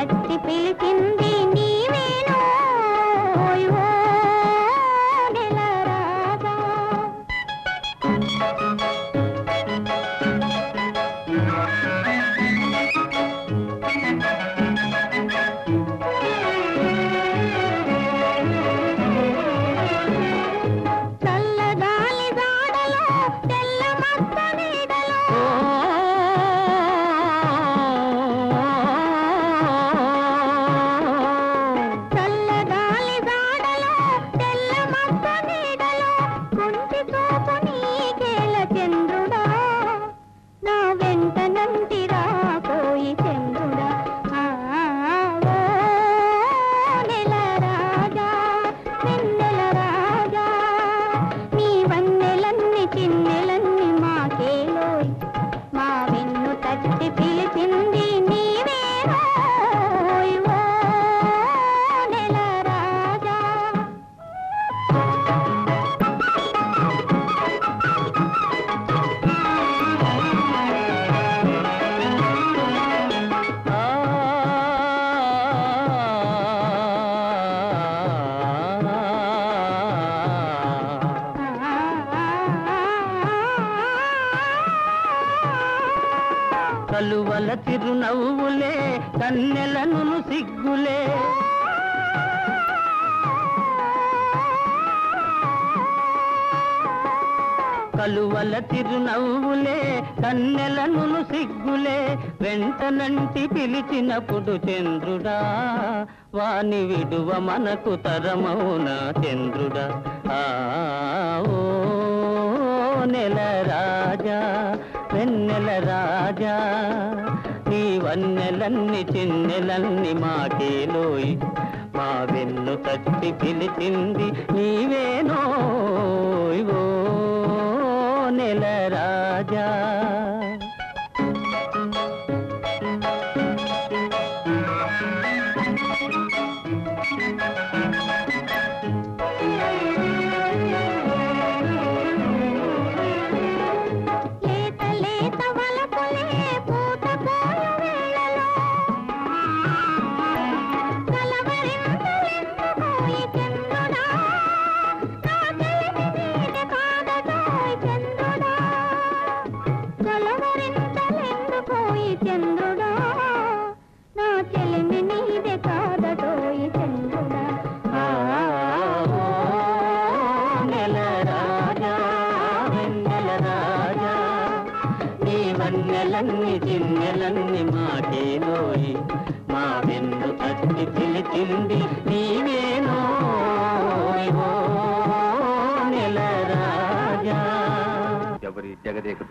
తట్టి పిలిచింది నీవేనో ఓ నెల రాజా చల్లగాలి జాడలో తెల్ల మచ్చ నీడలో చల్లగాలి జాడలో తెల్ల మచ్చ నీడలో కుంటి చూపు నీకేల చంద్రుడా నా వెంట నంటిరా పోయి చంద్రుడా ఆ, ఓ నెల రాజా వెన్నెల రాజా నీ వన్నెలన్ని చిన్నెలన్ని మాకేలోయ్ మా వెన్ను తట్టి పిలిచింది నీవేనోయ్ ఓ నెల రాజా కలువల చిరునవ్వులే కన్నెలను సిగ్గులే కలువల చిరునవ్వులే కన్నెలను సిగ్గులే వెంటనంటి పిలిచినప్పుడు చంద్రుడా వాని విడువ మనకు తరమౌనా చంద్రుడా ఆ ఓ నెల రాజా వెన్నెల రాజా నీ వన్నెలన్ని చిన్నెలన్ని మాకేలోయ్ మా వెన్ను తట్టి పిలిచింది నీవేనోయ్ ఓ నెల రాజా లేత లేత వలపులే పూత పోయ వేళలో కలవరింతలెందుకోయి చంద్రుడా నా చెలిమి నీది కాదటోయ్ చంద్రుడా కలవరింతలెందుకోయి చంద్రుడా నా చెలిమి నీది కాదటోయ్ చంద్రుడా ఆ ఓ నెల రాజా వెన్నెల రాజా నీ వన్నెలన్ని చిన్నెలన్ని మాకేలోయి మా వెన్ను తట్టి పిలిచింది నీవేనోయ్ ఓ నెల రాజా ఎవరి జగదేక